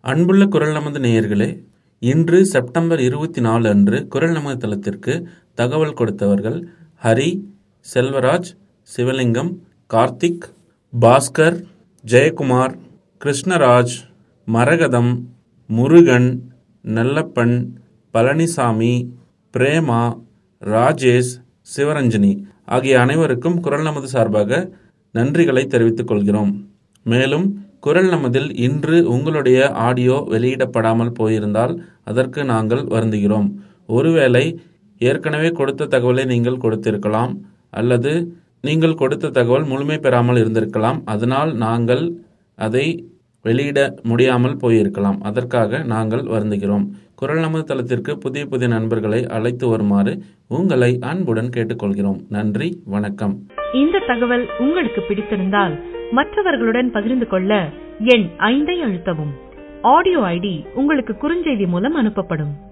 அன்புள்ள குரல் நமது நேயர்களே இன்று செப்டம்பர் இருபத்தி நாலு அன்று குரல் நமது தளத்திற்கு தகவல் கொடுத்தவர்கள் ஹரி செல்வராஜ் சிவலிங்கம் கார்த்திக் பாஸ்கர் ஜெயக்குமார் கிருஷ்ணராஜ் மரகதம் முருகன் நல்லப்பன் பழனிசாமி பிரேமா ராஜேஷ் சிவரஞ்சனி ஆகிய அனைவருக்கும் குரல் நமது சார்பாக நன்றிகளை தெரிவித்துக் கொள்கிறோம் மேலும் குரல் நமதில் இன்று உங்களுடைய ஆடியோ வெளியிடப்படாமல் போயிருந்தால் அதற்கு நாங்கள் வருந்துகிறோம் ஒருவேளை ஏற்கனவே கொடுத்த தகவலை நீங்கள் கொடுத்திருக்கலாம் அல்லது நீங்கள் கொடுத்த தகவல் முழுமை பெறாமல் இருந்திருக்கலாம் அதனால் நாங்கள் அதை வெளியிட முடியாமல் போயிருக்கலாம் அதற்காக நாங்கள் வருந்துகிறோம் குரல் நமது தளத்திற்கு புதிய புதிய நண்பர்களை அழைத்து வருமாறு உங்களை அன்புடன் கேட்டுக்கொள்கிறோம் நன்றி வணக்கம் இந்த தகவல் உங்களுக்கு பிடித்திருந்தால் மற்றவர்களுடன் பகிர்ந்து கொள்ள எண் ஐந்தை அழுத்தவும் ஆடியோ ஐடி உங்களுக்கு குறுஞ்செய்தி மூலம் அனுப்பப்படும்